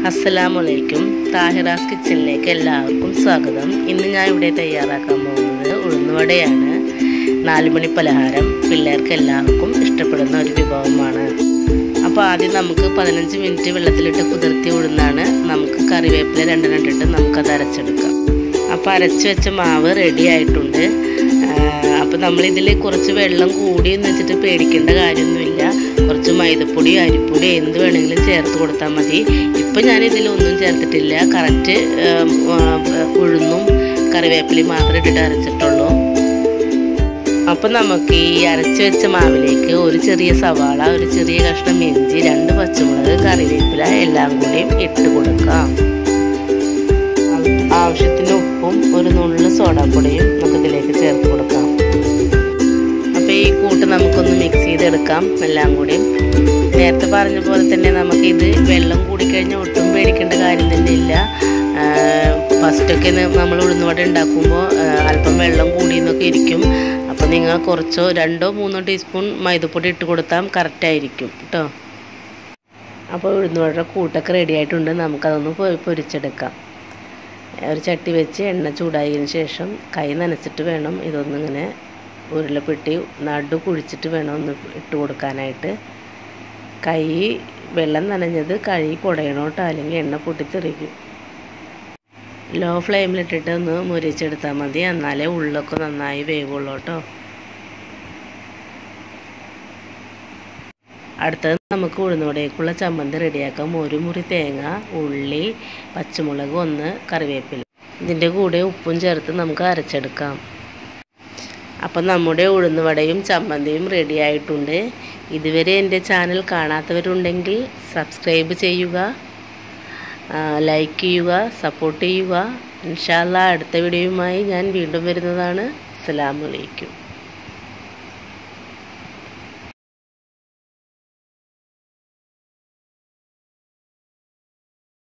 അസ്സലാമലൈക്കും താഹിറാസ് കിച്ചണിലേക്ക് എല്ലാവർക്കും സ്വാഗതം ഇന്ന് ഞാൻ ഇവിടെ തയ്യാറാക്കാൻ പോകുന്നത് ഉഴുന്നുവടയാണ് നാലുമണി പലഹാരം പിള്ളേർക്ക് എല്ലാവർക്കും ഇഷ്ടപ്പെടുന്ന ഒരു വിഭവമാണ് അപ്പോൾ ആദ്യം നമുക്ക് പതിനഞ്ച് മിനിറ്റ് വെള്ളത്തിലിട്ട് കുതിർത്തി ഉഴുന്നാണ് നമുക്ക് കറിവേപ്പില രണ്ടെണ്ണം ഇട്ടിട്ട് നമുക്കത് അരച്ചെടുക്കാം അപ്പോൾ അരച്ച് വെച്ച മാവ് റെഡി ആയിട്ടുണ്ട് അപ്പോൾ നമ്മളിതിൽ കുറച്ച് വെള്ളം കൂടി എന്ന് വെച്ചിട്ട് പേടിക്കേണ്ട കാര്യമൊന്നുമില്ല കുറച്ച് മൈദപ്പൊടി അരിപ്പൊടി എന്ത് വേണമെങ്കിലും ചേർത്ത് കൊടുത്താൽ മതി ഇപ്പം ഞാൻ ഇതിലൊന്നും ചേർത്തിട്ടില്ല കറക്റ്റ് ഉഴുന്നും കറിവേപ്പിലയും മാത്രമേ ഇട്ടിട്ട് അരച്ചിട്ടുള്ളൂ അപ്പം നമുക്ക് ഈ അരച്ച് വെച്ച മാവിലേക്ക് ഒരു ചെറിയ സവാള ഒരു ചെറിയ കഷ്ണം ഇഞ്ചി രണ്ട് പച്ചമുളക് കറിവേപ്പില എല്ലാം കൂടിയും ഇട്ട് കൊടുക്കാം ആവശ്യത്തിന് ഉപ്പും ഒരു നുള്ളു സോഡാപ്പൊടിയും നമുക്ക് ഇതിലേക്ക് ചേർത്ത് കൊടുക്കാം അപ്പോൾ ഈ കൂട്ട് നമുക്കൊന്ന് മിക്സ് ചെയ്തെടുക്കാം എല്ലാം കൂടി നേരത്തെ പറഞ്ഞ പോലെ തന്നെ നമുക്കിത് വെള്ളം കൂടിക്കഴിഞ്ഞാൽ ഒട്ടും പേടിക്കേണ്ട കാര്യം തന്നെ ഇല്ല ഫസ്റ്റൊക്കെ നമ്മൾ ഉഴുന്നുവട ഉണ്ടാക്കുമ്പോൾ അല്പം വെള്ളം കൂടിയെന്നൊക്കെ ഇരിക്കും അപ്പോൾ നിങ്ങൾ കുറച്ചോ രണ്ടോ മൂന്നോ ടീസ്പൂൺ മൈദപ്പൊടി ഇട്ട് കൊടുത്താൽ കറക്റ്റായിരിക്കും കേട്ടോ അപ്പോൾ ഉഴുന്നുവട കൂട്ടൊക്കെ റെഡി ആയിട്ടുണ്ട് നമുക്കതൊന്ന് പൊരിച്ചെടുക്കാം ഒരു ചട്ടി വെച്ച് എണ്ണ ചൂടായതിന് ശേഷം കൈ നനച്ചിട്ട് വേണം ഇതൊന്നിങ്ങനെ ഉരുളപ്പെട്ടി നടു കുഴിച്ചിട്ട് വേണം ഒന്ന് ഇട്ട് കൊടുക്കാനായിട്ട് കൈ വെള്ളം നനഞ്ഞത് കഴുകി കുടയണം കേട്ടോ അല്ലെങ്കിൽ എണ്ണ പൊട്ടിത്തെറിക്കും ലോ ഫ്ലെയിമിലിട്ടിട്ട് ഒന്ന് മുരിച്ചെടുത്താൽ മതി എന്നാലേ ഉള്ളൊക്കെ നന്നായി വേവുള്ളൂ കേട്ടോ അടുത്തത് നമുക്ക് ഉഴുന്നുവടയേക്കുള്ള ചമ്മന്തി റെഡിയാക്കാം ഒരു മുറി തേങ്ങ ഉള്ളി പച്ചമുളക് ഒന്ന് കറിവേപ്പില ഇതിൻ്റെ കൂടെ ഉപ്പും ചേർത്ത് നമുക്ക് അരച്ചെടുക്കാം അപ്പം നമ്മുടെ ഉഴുന്നുവടയും ചമ്മന്തിയും റെഡി ആയിട്ടുണ്ട് ഇതുവരെ എൻ്റെ ചാനൽ കാണാത്തവരുണ്ടെങ്കിൽ സബ്സ്ക്രൈബ് ചെയ്യുക ലൈക്ക് ചെയ്യുക സപ്പോർട്ട് ചെയ്യുക ഇൻഷാല്ല അടുത്ത വീഡിയോയുമായി ഞാൻ വീണ്ടും വരുന്നതാണ് അസ്സാമലൈക്കും